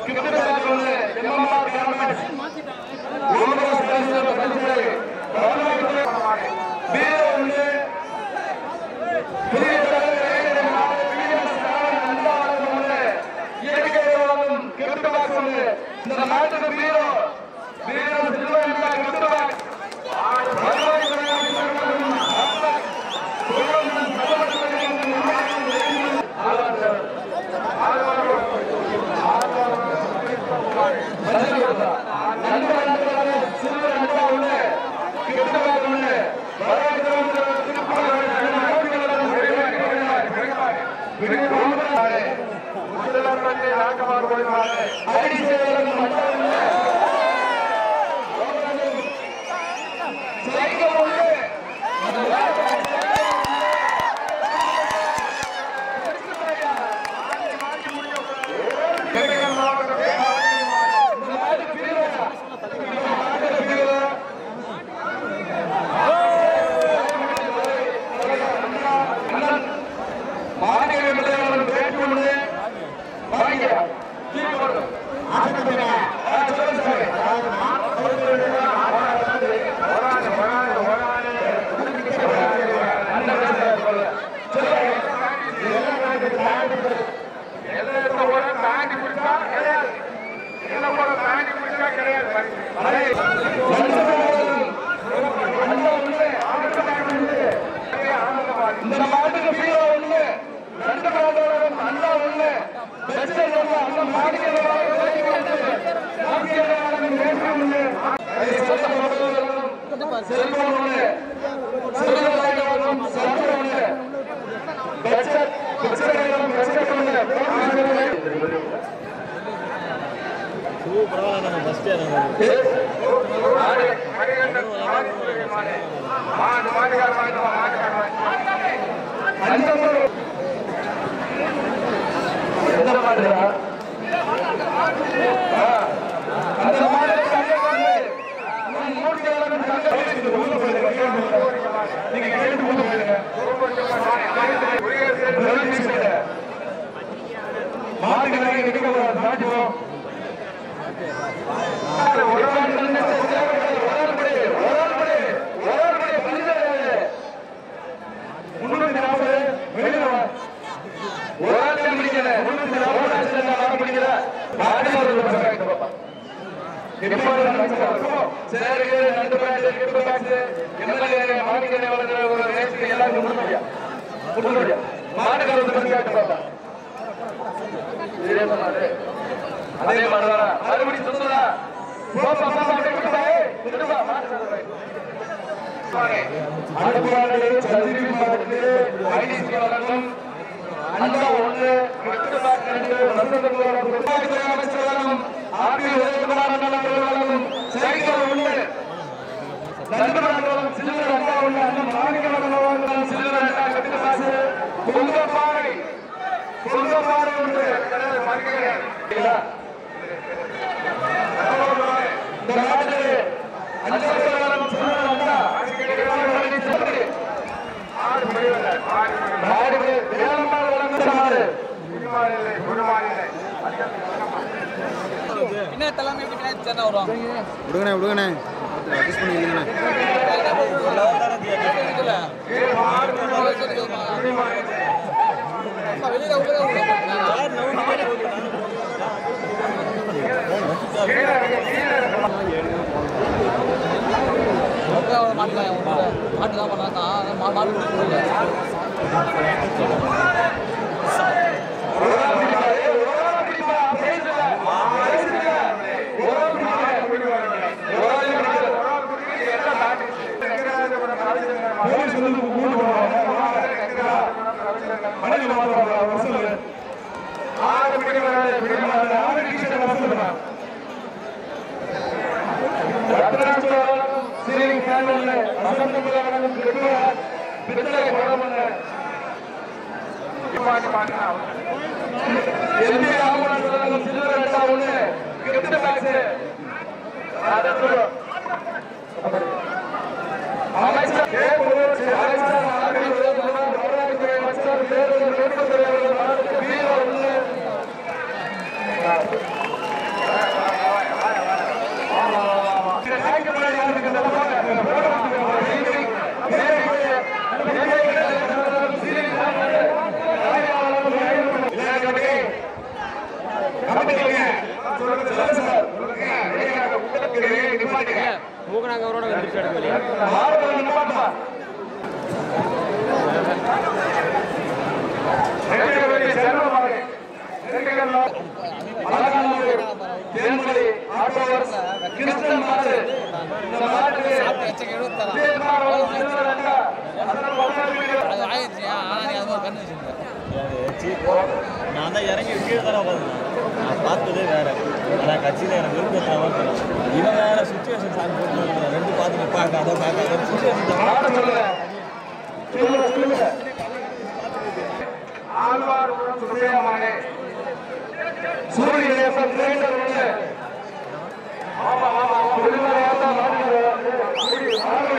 Cricket bag ஒன்று MMR garments Omaraj பேசுகிற பரிசுகளை வரலாற்று வீர ஒன்று புதிய தலைவர் பிஎஸ் ஸ்டாலின் நண்பாளர் ஒன்று இயற்கை உலகம் கிரிக்கெட் பேக் ஒன்று இந்த நாட்டுக்கு வீரோ வீரோ சில்வர் கிரிக்கெட் பேக் வருவாய் ஐடி சேவலம் மட்டும் சைக்கிள் ஒன்று இந்த மாட்டுக்கு பீரோ ஒண்ணு ரெண்டு மாதம் அண்ணா ஒண்ணு பெஸ்ட் ஒண்ணு அந்த மாட்டுக்கு செல்வம் ஒண்ணு செல்வம் செல்வம் ஒண்ணு பெஸ்ட் பெஸ்ட் பெஸ்ட் ஒண்ணு பரவாயில்ல நம்ம ஃபஸ்ட் இறங்க எந்த மாதிரியா அந்த மாதிரி நீங்க கேட்டு கொண்டு போயிருங்க மாட்டுக்கு எடுக்க கூடாது மாட்டுவோம் முன்னூத்தி நாற்பது வெளியில வா ஒரு ஆள் தான் பிடிக்கல முன்னூத்தி நாற்பது ஆச்சு நான் பிடிக்கல மாட்டுக்கு ஒரு ரூபாய் வாங்கிட்டு பாப்பா சரி நண்டு பேண்ட் கிட்டு பேண்ட் எம்எல்ஏ மாட்டுக்கடை வளர்க்குற ஒரு ரேட்டுக்கு எல்லாரும் முன்னூறு முன்னூறு மாட்டுக்கு ஒரு ரூபாய் வாங்கிட்டு பாப்பா இதே மாதிரி அதே மாதிரிதான் மறுபடியும் சொல்லுதா போப்பா போப்பா அப்படியே விட்டு வா, ஏய், விட்டு வா, மாட்டுக்கு ஒரு ரூபாய். அடுப்பாடு சதுரி மாட்டு ஐடிசி வழங்கும் அண்ணா ஒன்று எட்டு பாட்டு ரெண்டு வசந்தகுமார் நிர்வாகத்துறை அமைச்சர் வழங்கும் ஆர்பி உதயகுமார் அண்ணன் அவர்கள் வழங்கும் சைக்கிள் ஒன்று நண்பர்கள் வழங்கும் சில்லர் அண்ணா ஒன்று அண்ணன் மாணிக்க வழங்கும் சில்லர் அண்ணா கட்டிட பாசு பொங்கப்பாறை பொங்கப்பாறை ஒன்று சரிங்களா? இந்த நாட்டில் அஞ்சல் வழங்கும் சில்லர் அண்ணா சரி. மாடு வேலம்மாள் வழங்கும் மாடு என்ன தலைமை பின்னாடி சேர்ந்தா வரும் விடுங்கண்ணே விடுங்கண்ணே அட்ஜஸ்ட் பண்ணி இல்லைங்கண்ணே வெளியில மாட்டுலாம் மாட்டு தான் பண்ணாங்க மாடு போலீஸ் வந்து கூட்டு போவாங்க மனைவி மாறுவாங்க வசூல் ஆறு மணி வரை பிடிமாறு ஆறு டிஷர்ட் வசூல் சீலிங் ஃபேன் ஒன்று வசந்த முதலவனும் பித்தளை குடம் ஒன்று எம்பி ராமநாதன் சில்வர் அட்டா ஒன்று கிஃப்ட் பாக்ஸ் அமைச்சர் கே. முருகன் அமைச்சர் ஆர்பி உதயகுமார் வருவாய்த்துறை அமைச்சர் தேர்தல் நோக்கத்துறை அவர்கள் மனதுக்கு வீர ஒன்று நாங்கள் அவரோட வந்துருச்சு எடுக்க வெளியே மாடுகளை நிப்பாட்டுமா. நெருங்கிய வேண்டிய செல்வமாக நெருங்கிய அழகானவர் தேன்மொழி ஆட்டோவர்ஸ் கிருஷ்ணன் மாடு இந்த மாட்டுக்கு எச்சக்கு எழுபத்தாறாம் தீர்மானம் சிறுவர் அல்ல. அதனால் வந்தார்கள் அது ஆயிடுச்சு ஆனால் நீ அது மாதிரி கண்ணு வச்சுருந்த நான் தான் இறங்கி கீழே தானே உட்காந்துருந்தேன் நான் பார்த்ததே வேற ஆனால் கட்சியில் எனக்கு விருப்பத்தில் வரல இவன் வேற சுச்சுவேஷன் சாங் போட்டு ரெண்டு பார்த்து பார்க்காத பார்க்காத சுச்சுவேஷன் மாடு சொல்லுங்க சொல்லுங்க சொல்லுங்க ஆழ்வார் சுப்பிரமணிய